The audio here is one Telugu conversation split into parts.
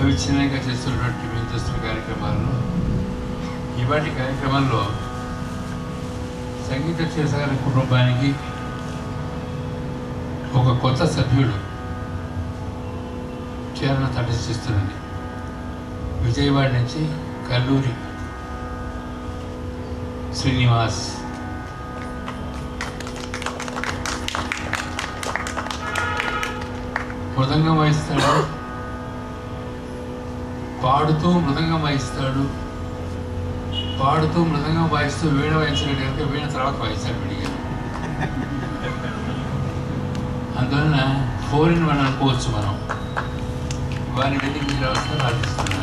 అవిచ్ఛిన్నంగా చేస్తున్నటువంటి మేము చేస్తున్న కార్యక్రమాలను ఇవాటి కార్యక్రమంలో సంగీత క్షేత్ర కుటుంబానికి ఒక కొత్త సభ్యుడు చేరణ తటస్థిస్తున్నది విజయవాడ నుంచి కల్లూరి శ్రీనివాస్ మృదంగం వాయిస్తాడు పాడుతూ మృదంగం వాయిస్తాడు పాడుతూ మృదంగం వాయిస్తూ వీణ వాయించడం కనుక వీణ తర్వాత వాయిస్తాడు విడిగా అందువలన ఫోర్ ఇన్ వన్ అనుకోవచ్చు మనం వారి వెళ్ళి మీరు అవసరం ప్రార్థిస్తున్నాను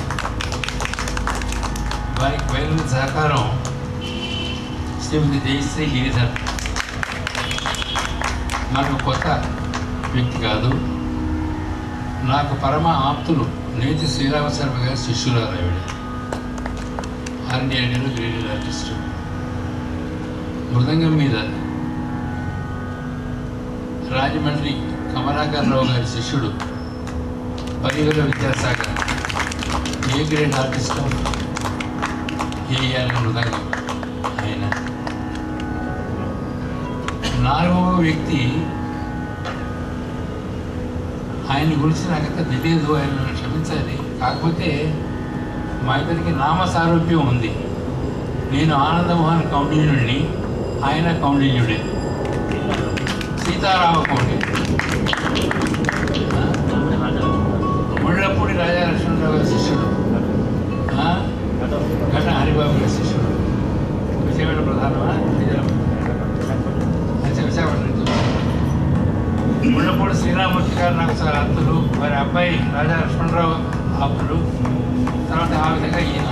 వారికి బయలు సహకారం శ్రీమతి జయశ్రీ గిరిధర్ నాకు కొత్త వ్యక్తి కాదు నాకు పరమ ఆప్తులు నేతి శ్రీరామ శర్మ గారి శిష్యురాలు ఆవిడ ఆర్ఎండియాలో గ్రేడెడ్ ఆర్టిస్టు మృదంగం మీద రాజమండ్రి కమలాకర్ రావు గారి శిష్యుడు పరివేల Vidyasagar A grade artist AIR mridangam ఆయన నాలుగవ వ్యక్తి ఆయన గురించి నాకంత తెలియదు ఆయన నన్ను క్షమించాలి కాకపోతే మా ఇద్దరికి నామ సారూప్యం ఉంది నేను ఆనందమోహన్ కౌండిన్యుడిని ఆయన కౌండిన్యుడే సీతారామ కౌండి ముళ్ళపూడి రాజాలక్ష్మణరావు గారి శిష్యుడు ఆ? ఘట హరిబాబు గారి శిష్యుడు విజయవాడ ప్రధానమా విజయవాడ అచ్చా, విశాఖపట్నం నుంచి. ముళ్ళపూడి శ్రీరామూర్తి గారు నాకు చాలా ఆప్తులు వారి అబ్బాయి రాజా లక్ష్మణరావు ఆప్తులు తర్వాత ఆ విధంగా ఈయన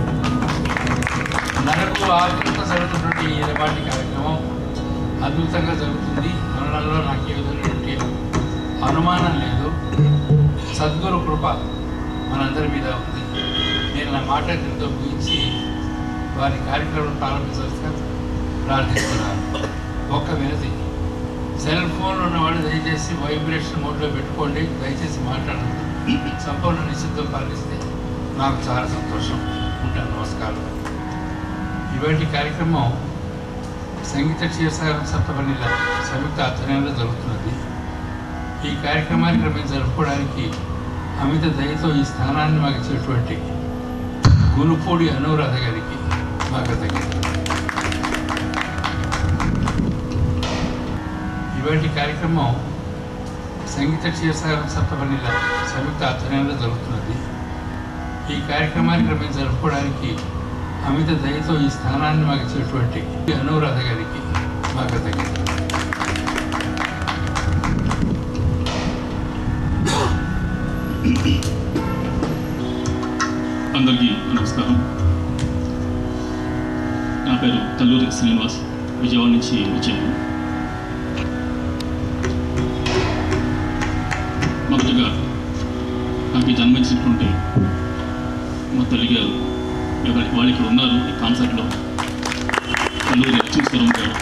నరకు ఆకృత జరుగుతున్నటువంటి ఈ పాటి కార్యక్రమం అద్భుతంగా జరుగుతుంది అనడంలో నాకు ఏ విధమైనటువంటి అనుమానం లేదు సద్గురు కృప మనందరి మీద ఉంది నేను నా మాట దీంతో ముగించి వారి కార్యక్రమం ప్రారంభించవలసిగా ప్రార్థిస్తున్నాను ఒక్క వినతి సెల్ ఫోన్ ఉన్నవాడు దయచేసి వైబ్రేషన్ మోడ్లో పెట్టుకోండి దయచేసి మాట్లాడండి సంపూర్ణ నిశ్చితం పాటిస్తే నాకు చాలా సంతోషం ఉంటాను నమస్కారం ఇవాటి కార్యక్రమం సంగీత క్షీరసాగరం సప్తపల్లిల సంయుక్త ఆధ్వర్యంలో జరుగుతున్నది ఈ కార్యక్రమానికి మేము జరుపుకోవడానికి అమిత దయతో ఈ స్థానాన్ని మాకు ఇచ్చినటువంటి గురుపూడి అనురాధ గారికి మా కృతజ్ఞతలు ఇవాటి కార్యక్రమం సంగీత క్షీరసాగరం సప్తపల్లిల సంయుక్త ఆధ్వర్యంలో జరుగుతున్నది ఈ కార్యక్రమానికి మేము జరుపుకోవడానికి అమిత దయతో ఈ స్థానాన్ని మాకు ఇచ్చినటువంటి అనురాధ గారికి మా కృతజ్ఞతలు అందరికీ నమస్కారం నా పేరు కల్లూరి శ్రీనివాస్ విజయవాడ నుంచి వచ్చాను మొదటగా నాకు ఈ జన్మించినటువంటి మా తల్లి గారు ఎవరి వాళ్ళు ఇక్కడ ఉన్నారు ఈ కాన్సర్ట్లో కల్లూరి లక్ష్మీశ్వరం గారు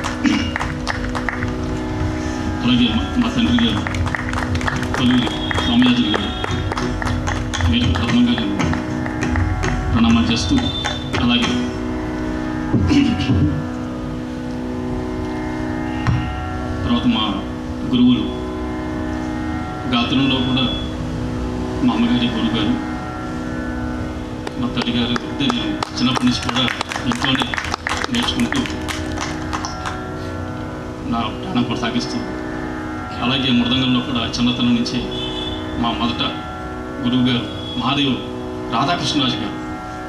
అలాగే మా- మా తండ్రి గారు కల్లూరి సోమయాజులు గారు మీరు ప్రథమంగా నేను ప్రణామాలు చేస్తూ అలాగే తర్వాత మా గురువులు గాత్రంలో కూడా మా అమ్మగారి గురువు గారు మా తల్లిగారు ఇద్దరు నేను చిన్నప్పటి నుంచి కూడా ఇంట్లోనే నేర్చుకుంటూ నా ప్రాణం కొనసాగిస్తూ అలాగే మృదంగంలో కూడా చిన్నతనం నుంచి మా మొదట గురువు గారు మహాదేవుడు రాధాకృష్ణరాజు గారు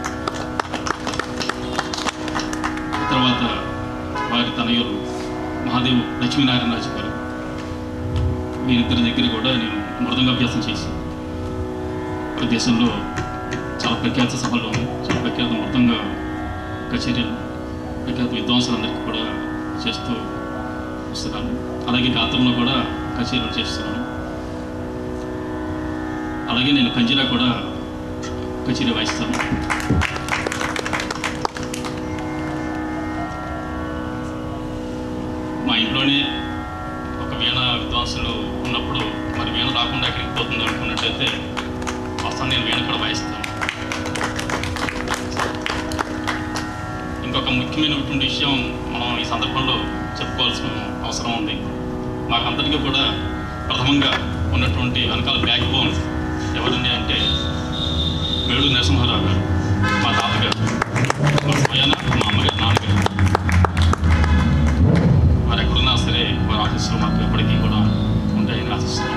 తర్వాత వారి తనయులు మహాదేవు లక్ష్మీనారాయణ రాజు గారు వీరిద్దరి దగ్గర కూడా నేను మృదంగాభ్యాసం చేసి మన దేశంలో చాలా ప్రఖ్యాత సభల్లో చాలా ప్రఖ్యాత మృదంగ కచేరీలు ప్రఖ్యాత విద్వాంసులందరికీ కూడా చేస్తూ వస్తున్నాను అలాగే గాత్రంలో కూడా కచేరీలు చేస్తున్నాను అలాగే నేను కంజిరా కూడా కచేరీ వాయిస్తాను మా ఇంట్లోనే ఒక వీణ విద్వాంసులు ఉన్నప్పుడు మరి వీణ రాకుండా ఎక్కడికి పోతుంది అనుకున్నట్టయితే నేను వేణు కూడా వాయిస్తాను ఇంకొక ముఖ్యమైనటువంటి విషయం మనం ఈ సందర్భంలో చెప్పుకోవాల్సిన అవసరం ఉంది మాకందరికీ కూడా ప్రథమంగా ఉన్నటువంటి వెనకాల బ్యాక్ బోన్ ఎవరండి అంటే వేడు నరసింహారావు గారు మా తాతగారు మా స్వయాన మా అమ్మగారు నాన్నగారు వారు ఎక్కడున్నా సరే వారి ఆశీస్సులు మాకు ఎప్పటికీ కూడా ఉంటాయని ఆశిస్తున్నాను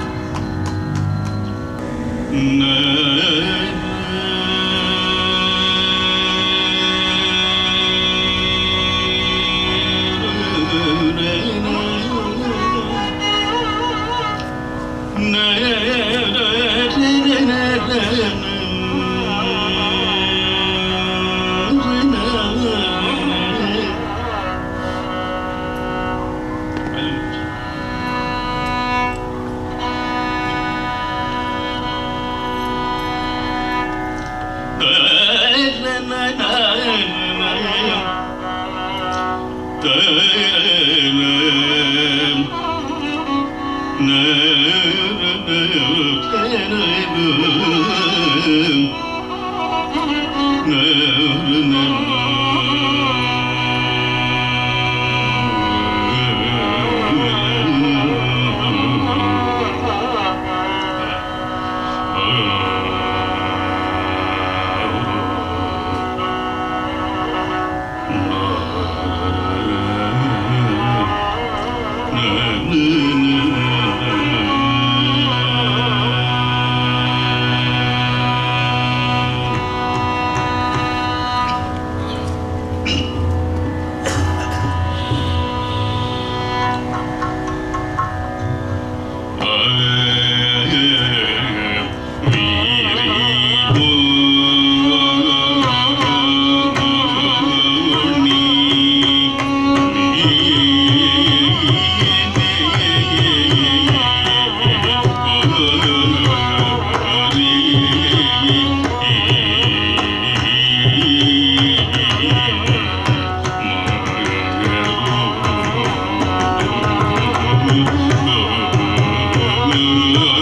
Oh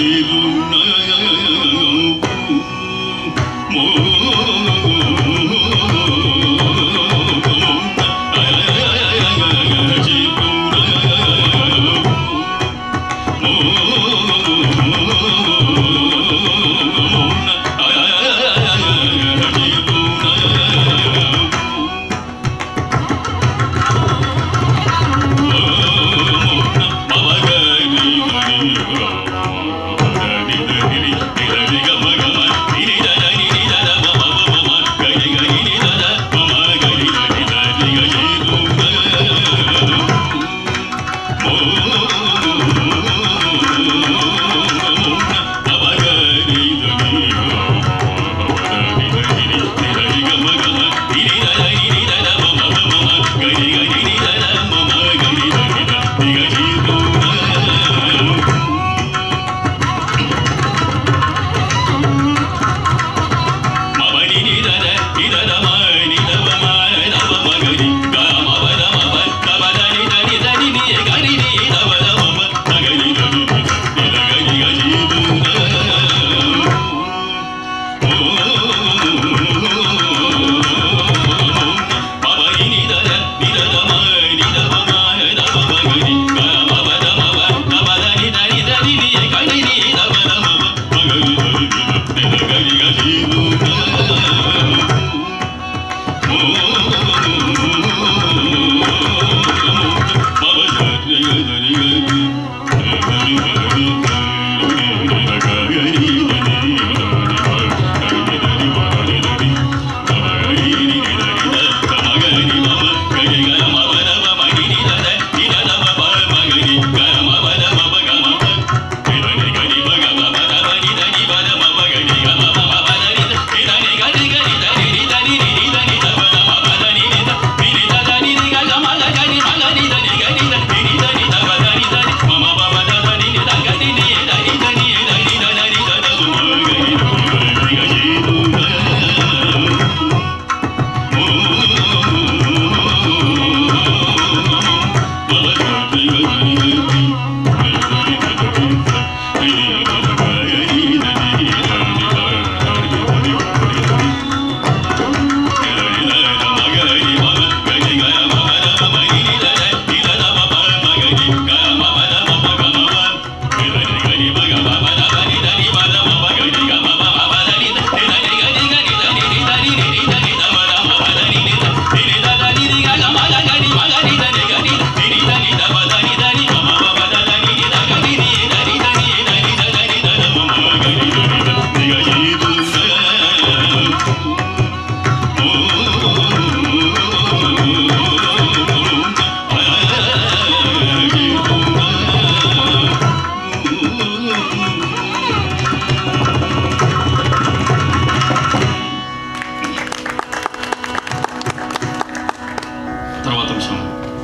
తర్వాత అంశం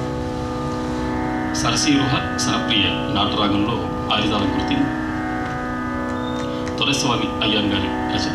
సరసీరుహ సరప్రియ నాటరాగంలో ఆరిదాల కృతి తొలస్వామి అయ్యాన్ గారి రచన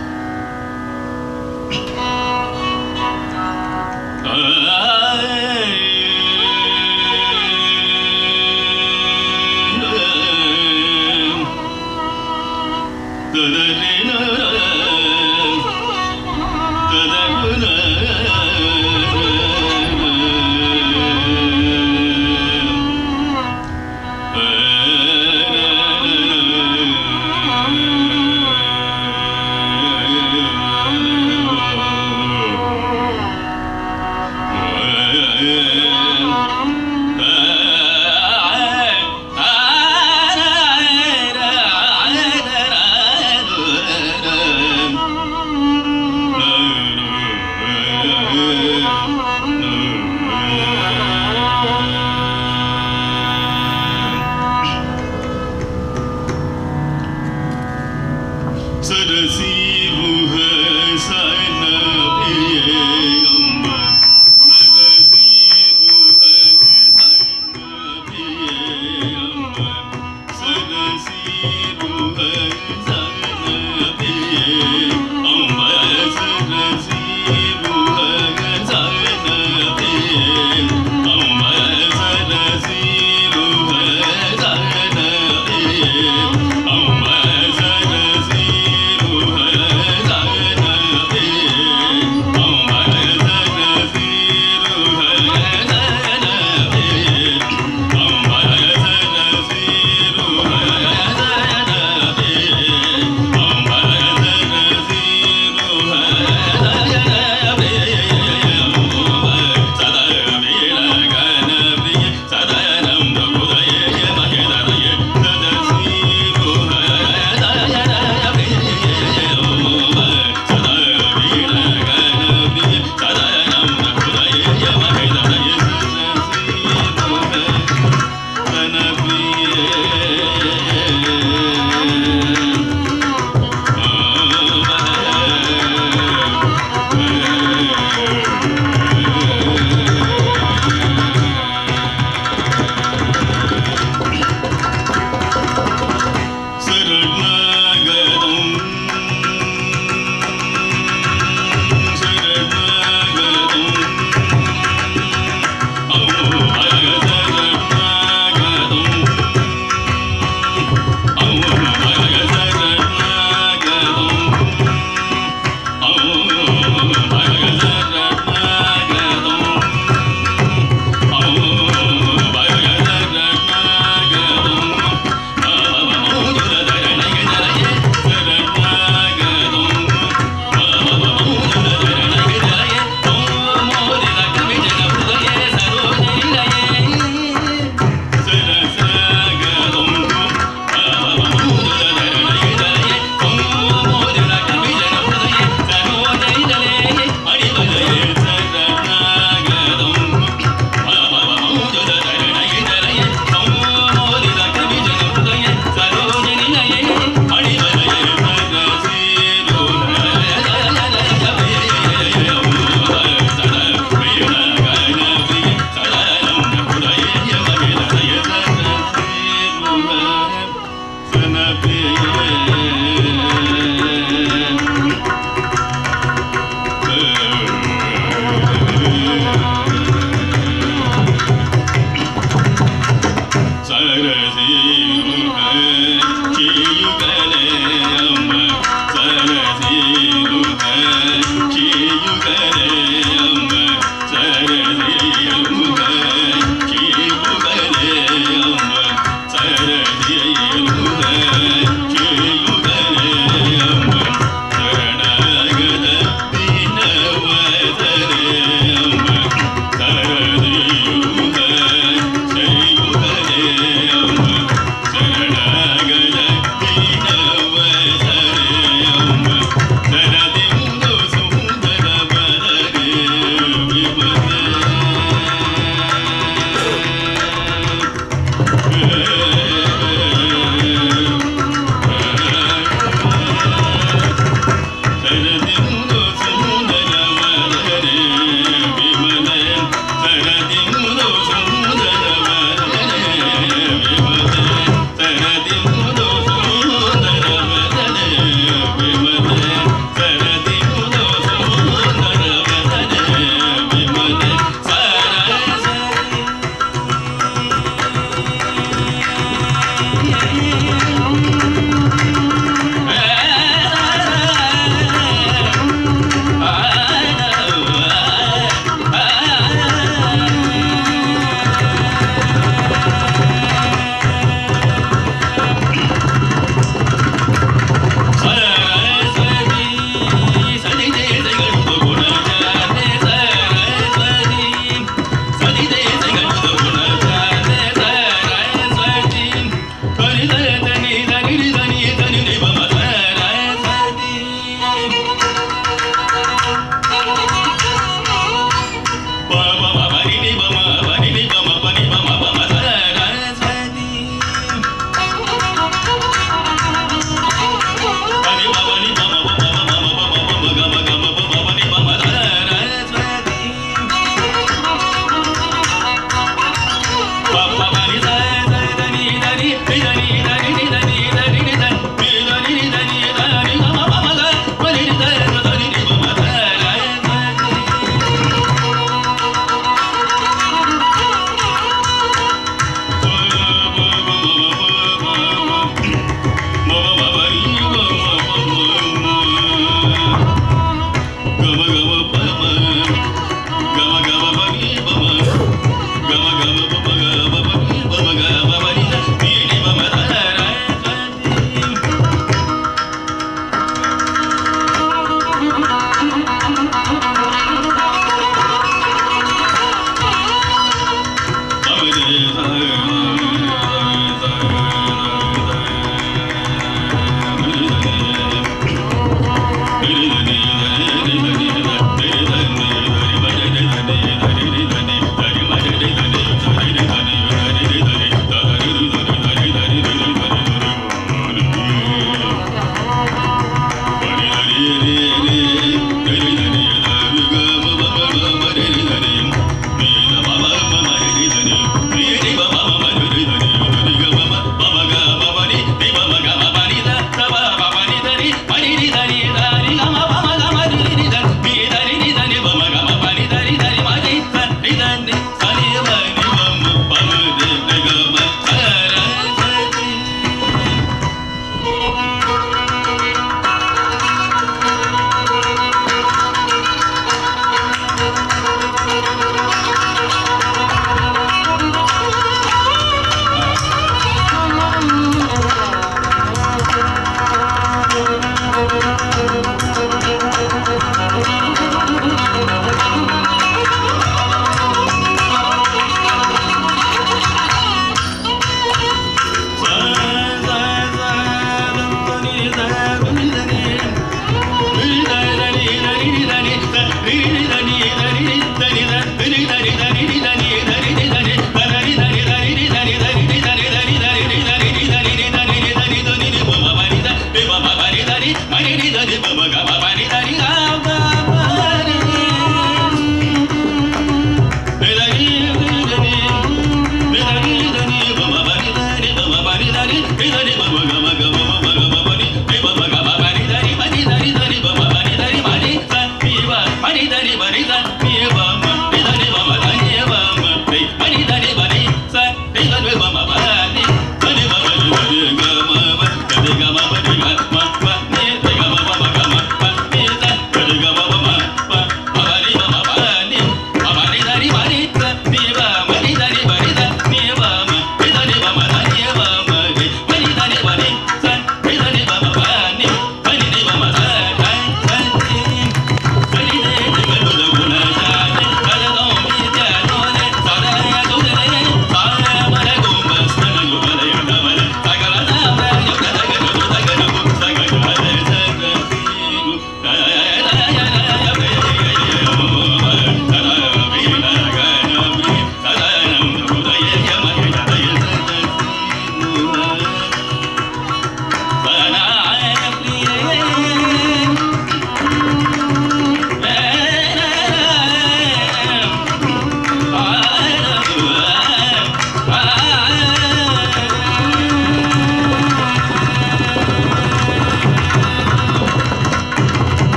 Oh,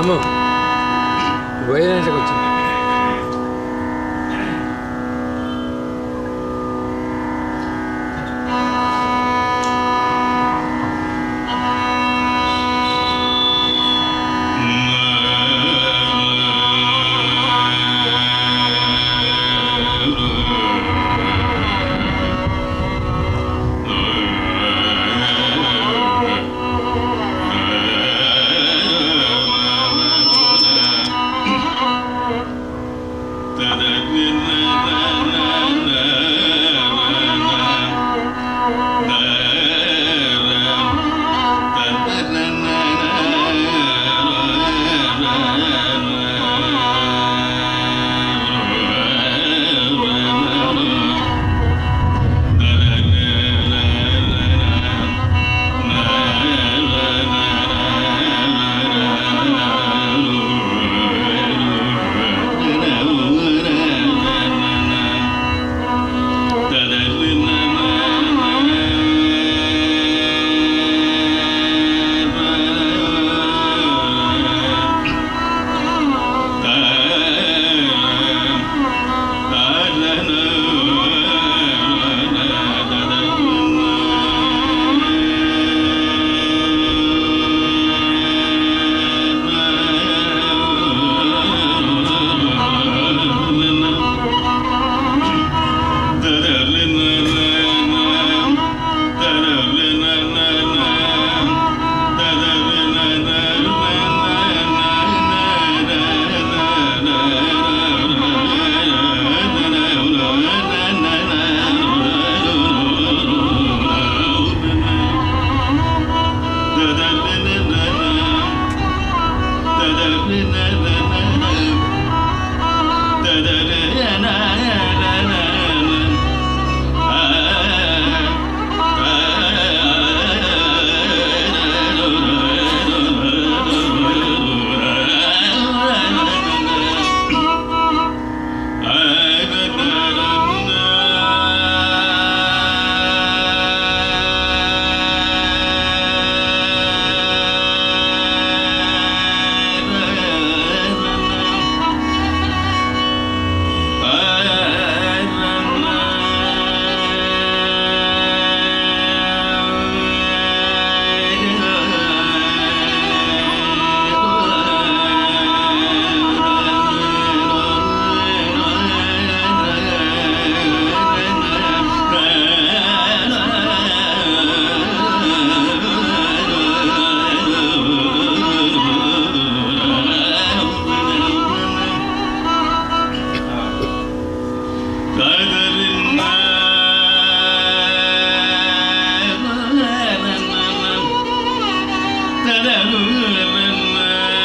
అమ్మ భోజనానికి వచ్చింది da da